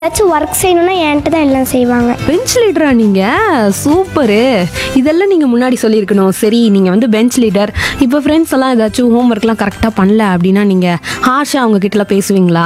ஏதாச்சும் ஒர்க் செய்யணும்னா என்கிட்ட தான் எல்லாம் செய்வாங்க பெஞ்ச் லீடரா நீங்க சூப்பரு இதெல்லாம் நீங்க முன்னாடி சொல்லியிருக்கணும் சரி நீங்க வந்து பெஞ்ச் லீடர் இப்போ ஃப்ரெண்ட்ஸ் எல்லாம் ஏதாச்சும் ஹோம்ஒர்க்லாம் கரெக்டாக பண்ணல அப்படின்னா நீங்க ஹார்ஷா அவங்க கிட்டலாம் பேசுவீங்களா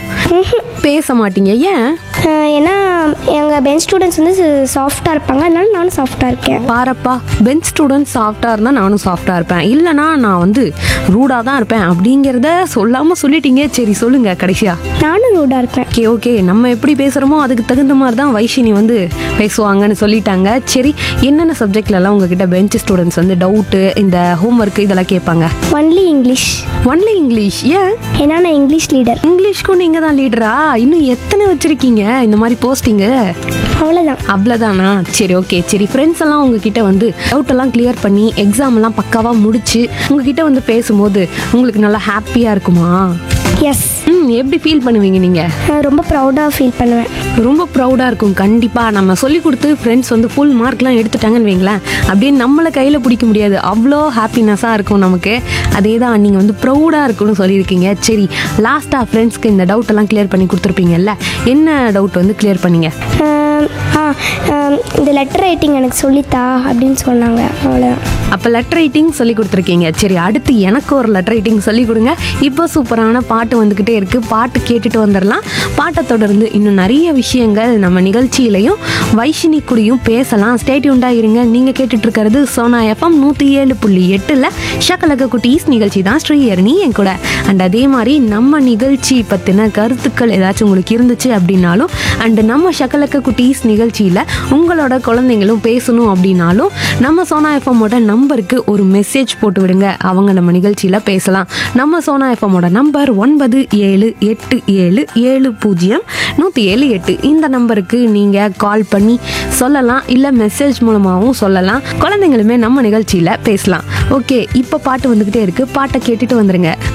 பேச மாட்டீங்க ஏன் அஹ் ஏன்னா எங்கள் பெஞ்ச் ஸ்டூடெண்ட்ஸ் வந்து சாஃப்டாக இருப்பாங்க அதனால நானும் சாஃப்டாக இருக்கேன் பாரப்பா பெஞ்ச் ஸ்டூடெண்ட் சாஃப்டாக இருந்தால் நானும் சாஃப்டாக இருப்பேன் இல்லைனா நான் வந்து ரூடாக தான் இருப்பேன் அப்படிங்கிறத சொல்லாமல் சொல்லிட்டீங்க சரி சொல்லுங்க கடைசியா நானும் ரூடாக இருப்பேன் ஓகே ஓகே நம்ம எப்படி பேசுகிறோமோ அதுக்கு தகுந்த மாதிரி தான் வைஷினி வந்து பேசுவாங்கன்னு சொல்லிட்டாங்க சரி என்னென்ன சப்ஜெக்ட்லலாம் உங்ககிட்ட பெஞ்ச் ஸ்டூடெண்ட்ஸ் வந்து டவுட்டு இந்த ஹோம்ஒர்க் இதெல்லாம் கேட்பாங்க ஒன்லி இங்கிலீஷ் ஒன்லி இங்கிலீஷ் ஏன் ஏன்னா நான் இங்கிலீஷ் லீடர் இங்கிலீஷ்க்கும் நீங்கள் தான் லீடரா இன்னும் எத்தனை வச்சுருக்கீங்க இந்த மாதிரி போஸ்டிங்கு அவ்வளோதான் அவ்வளோதானா சரி ஓகே சரி ஃப்ரெண்ட்ஸ் எல்லாம் உங்ககிட்ட வந்து டவுட் எல்லாம் கிளியர் பண்ணி எக்ஸாம் எல்லாம் பக்காவாக முடிச்சு உங்ககிட்ட வந்து பேசும்போது உங்களுக்கு நல்லா ஹாப்பியாக இருக்குமா எஸ் ம் எப்படி ஃபீல் பண்ணுவீங்க நீங்கள் நான் ரொம்ப ப்ரௌடாக ஃபீல் பண்ணுவேன் ரொம்ப ப்ரௌடாக இருக்கும் கண்டிப்பாக நம்ம சொல்லி கொடுத்து ஃப்ரெண்ட்ஸ் வந்து ஃபுல் மார்க்லாம் எடுத்துட்டாங்கன்னு வைங்களேன் அப்படியே நம்மளை கையில் பிடிக்க முடியாது அவ்வளோ ஹாப்பினஸ்ஸாக இருக்கும் நமக்கு அதே தான் நீங்கள் வந்து ப்ரௌடாக இருக்கும்னு சொல்லியிருக்கீங்க சரி லாஸ்ட்டாக ஃப்ரெண்ட்ஸ்க்கு இந்த டவுட் எல்லாம் கிளியர் பண்ணி கொடுத்துருப்பீங்கல்ல என்ன டவுட் வந்து கிளியர் பண்ணீங்க ஆம், ஆ ஆம், இந்த லெட்டர் ரைட்டிங் எனக்கு சொல்லித்தா அப்படின்னு சொன்னாங்க அவ்வளோதான் அப்போ லெட்டர் ரைட்டிங் சொல்லி கொடுத்துருக்கீங்க சரி அடுத்து எனக்கு ஒரு லெட்டர் ரைட்டிங் சொல்லி கொடுங்க இப்போ சூப்பரான பாட்டு வந்துக்கிட்டே இருக்குது பாட்டு கேட்டுட்டு வந்துடலாம் பாட்டை தொடர்ந்து இன்னும் நிறைய விஷயங்கள் நம்ம நிகழ்ச்சியிலையும் வைஷினி கூடயும் பேசலாம் ஸ்டேட்யூண்டாக இருங்க நீங்கள் கேட்டுட்டு இருக்கிறது சோனா எஃப்எம் நூற்றி ஏழு புள்ளி எட்டில் ஷக்கலக்க குட்டீஸ் நிகழ்ச்சி தான் ஸ்ரீஹரணி என் கூட அண்ட் அதே மாதிரி நம்ம நிகழ்ச்சி பற்றின கருத்துக்கள் ஏதாச்சும் உங்களுக்கு இருந்துச்சு அப்படின்னாலும் அண்ட் நம்ம ஷக்கலக்க குட்டீஸ் நிகழ்ச்சியில் உங்களோட குழந்தைங்களும் பேசணும் அப்படின்னாலும் நம்ம சோனா எஃப்எம்மோட நம்பருக்கு ஒரு மெசேஜ் போட்டு விடுங்க அவங்க நம்ம நிகழ்ச்சியில் பேசலாம் நம்ம சோனா எஃப்எம்மோட நம்பர் ஒன்பது ஏழு எட்டு ஏழு ஏழு பூஜ்ஜியம் நூற்றி ஏழு எட்டு இந்த நம்பருக்கு நீங்கள் கால் பண்ணி சொல்லலாம் இல்லை மெசேஜ் மூலமாகவும் சொல்லலாம் குழந்தைங்களுமே நம்ம நிகழ்ச்சியில் பேசலாம் ஓகே இப்போ பாட்டு வந்துக்கிட்டே இருக்குது பாட்டை கேட்டுட்டு வந்துருங்க